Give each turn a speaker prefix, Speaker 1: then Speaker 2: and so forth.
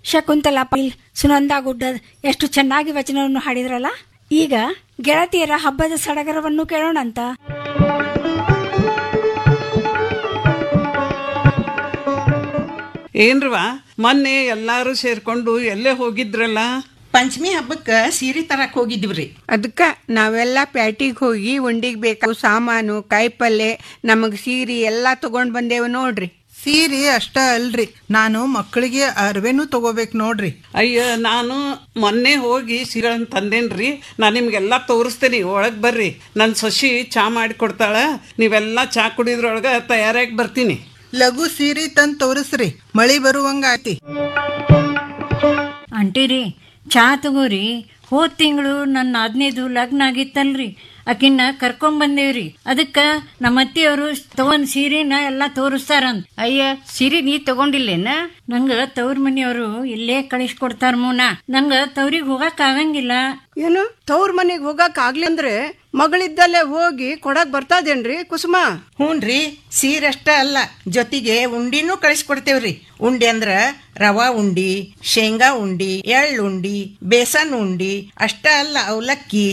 Speaker 1: ಶಕುಂತಲಾ ಪಾಟೀಲ್ ಸುನಂದಾ ಗುಡ್ಡದ್ ಎಷ್ಟು ಚೆನ್ನಾಗಿ ವಚನವನ್ನು ಹಾಡಿದ್ರಲ್ಲ ಈಗ ಗೆಳತಿಯರ ಹಬ್ಬದ ಸಡಗರವನ್ನು ಕೇಳೋಣಂತ
Speaker 2: ಏನ್ರವಾ ಮೊನ್ನೆ ಎಲ್ಲಾರು ಸೇರ್ಕೊಂಡು ಎಲ್ಲೇ ಹೋಗಿದ್ರಲ್ಲ
Speaker 3: ಪಂಚಮಿ ಹಬ್ಬಕ್ಕ ಸೀರೆ ತರಕ್ ಹೋಗಿದ್ವಿ
Speaker 4: ಅದಕ್ಕ ನಾವೆಲ್ಲ ಪ್ಯಾಟಿಗೆ ಹೋಗಿ ಉಂಡಿಗೆ ಬೇಕಾದ ಸಾಮಾನು ಕಾಯಿಪಲ್ಲೆ ನಮಗ್ ಸೀರೆ ಎಲ್ಲಾ ತಗೊಂಡ್ ಬಂದೇವು ನೋಡ್ರಿ
Speaker 5: ಸೀರೆ ಅಷ್ಟ ಅಲ್ರಿ ನಾನು ಮಕ್ಕಳಿಗೆ ಅರ್ವೆನೂ ತಗೋಬೇಕು ನೋಡ್ರಿ
Speaker 2: ಅಯ್ಯ ನಾನು ಮೊನ್ನೆ ಹೋಗಿ ಸೀರೆಗಳನ್ನ ತಂದೇನ್ರಿ ನಾನು ನಿಮ್ಗೆಲ್ಲ ತೋರಿಸ್ತೇನೆ ಒಳಗೆ ಬರ್ರಿ ನನ್ನ ಸೊಸಿ ಚಾ ಮಾಡಿ ಕೊಡ್ತಾಳ ನೀವೆಲ್ಲ ಚಾ ಕುಡಿದ್ರೊಳಗೆ ತಯಾರಾಗಿ ಬರ್ತೀನಿ
Speaker 5: ಲಘು ಸೀರೆ ತಂದ್ ತೋರಿಸ್ರಿ ಮಳಿ ಬರುವಂಗ ಆತಿ
Speaker 6: ಅಂಟಿರಿ ಚಾ ತಗೋರಿ ಹೋದ್ ತಿಂಗಳು ನನ್ನ ಹದಿನೈದು ಲಗ್ನ ಆಗಿತ್ತಲ್ರಿ ಆಕಿನ್ನ ಕರ್ಕೊಂಡ್ ಬಂದೇವ್ರಿ ಅದಕ್ಕ ನಮ್ಮ ಅತ್ತಿಯವರು ತಗೊಂಡ್ ಸೀರೆನ ಎಲ್ಲಾ ತೋರಿಸ್ತಾರಂತ
Speaker 7: ಅಯ್ಯ ಸಿರಿ ನೀ ತಗೊಂಡಿಲ್ಲೇನ
Speaker 6: ನಂಗ ತವ್ರ ಮನೆಯವರು ಇಲ್ಲೇ ಕಳಿಸ್ಕೊಡ್ತಾರ ಮೂನ ನಂಗ ತವ್ರಿಗೆ ಹೋಗಕ್ ಆಗಂಗಿಲ್ಲ
Speaker 4: ಏನು ತವ್ರ ಮನೆಗೆ ಹೋಗಕ್ ಆಗ್ಲಿ ಅಂದ್ರೆ ಮಗಳಿದ್ದಲ್ಲೇ ಹೋಗಿ ಕೊಡಕ್ ಬರ್ತದೇನ್ರಿ ಕುಸುಮ
Speaker 3: ಹ್ಞೂನ್ರಿ ಸೀರೆ ಅಷ್ಟ ಅಲ್ಲ ಜೊತೆಗೆ ಉಂಡಿನೂ ಕಳಿಸ್ಕೊಡ್ತೇವ್ರಿ ಉಂಡಿ ಅಂದ್ರ ರವಾ ಉಂಡಿ ಶೇಂಗಾ ಉಂಡಿ ಎಳ್ಳು ಉಂಡಿ ಬೇಸನ್ ಉಂಡಿ ಅಷ್ಟ ಅಲ್ಲ ಅವಲಕ್ಕಿ